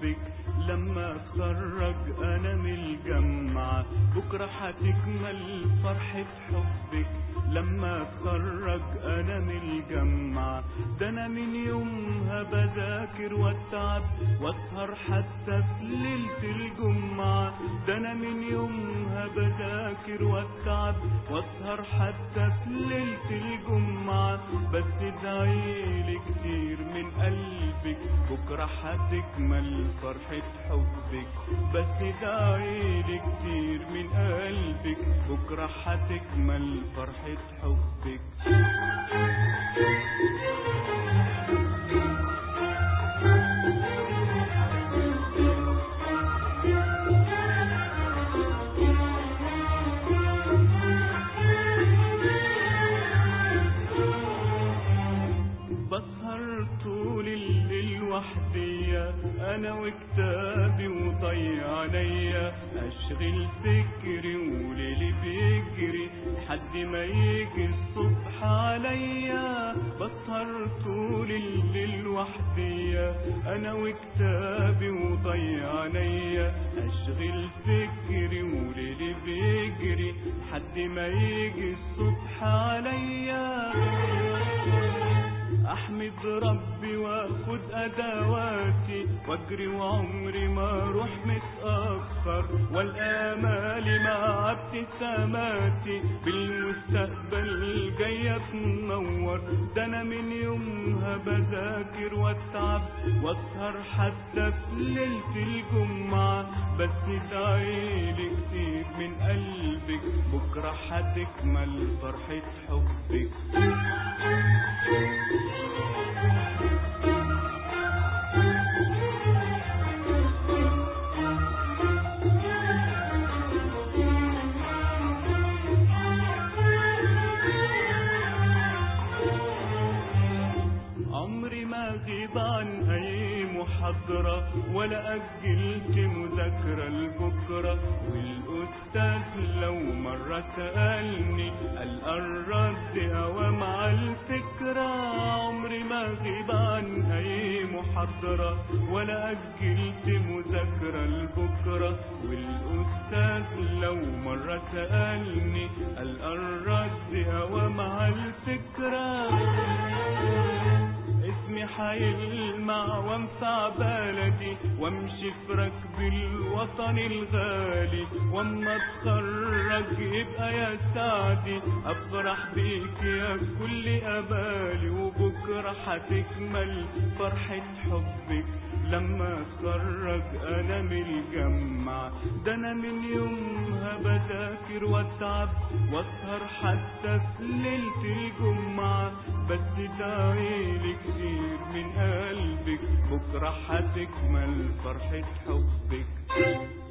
حبك لما اتخرج انا من الجامعة بكرة هتكمل فرحة حبك لما اتخرج انا من الجامعة ده انا من يومها بذاكر واتعب واسهر حتى في ليلة الجمعة ده انا من يومها بذاكر واتعب واسهر حتى في ليلة الجمعة بس ادعيلي كتير من قلبك بكرة هتكمل فرحة حبك بس ادعيلي كتير من قلبك بكرة هتكمل فرحة حبك بسهر طول الليل وحدي انا وكتابي وضيع عليا اشغل فكري وليلي بيجري لحد ما يجي الصبح عليا بسهر طول الليل وحدي انا وكتابي وضيع عليا اشغل فكري وليلي بيجري لحد ما يجي الصبح عليا احمد ربي واخد ادواتي واجري وعمري ما اروح متاخر والامال مع ابتساماتي بالمستقبل جايه تنور ده انا من يومها بذاكر واتعب واسهر حتى في ليله الجمعه بس ادعيلي كتير من قلبك بكره هتكمل فرحه حبك عمري ما غيب عن اي محاضرة ولا اجلت مذاكرة لبكرة والاستاذ لو مرة سألني قال الرد هوا مع الفكرة عمري ما غيب عن اي محاضرة ولا اجلت مذاكرة لبكرة والاستاذ لو مرة سألني قال الرد هوا مع الفكرة اسمي حيلمع وانفع بلدي وامشي في ركب الوطن الغالي واما اتخرج يبقى يا سعدي افرح بيك يا كل امالي وبكره هتكمل فرحة حبك لما اتخرج انا من الجامعة ده انا من يومها بذاكر واتعب واسهر حتى في ليلة الجمعة بس دعيلي كتير من قلبك بكرة هتكمل فرحة حبك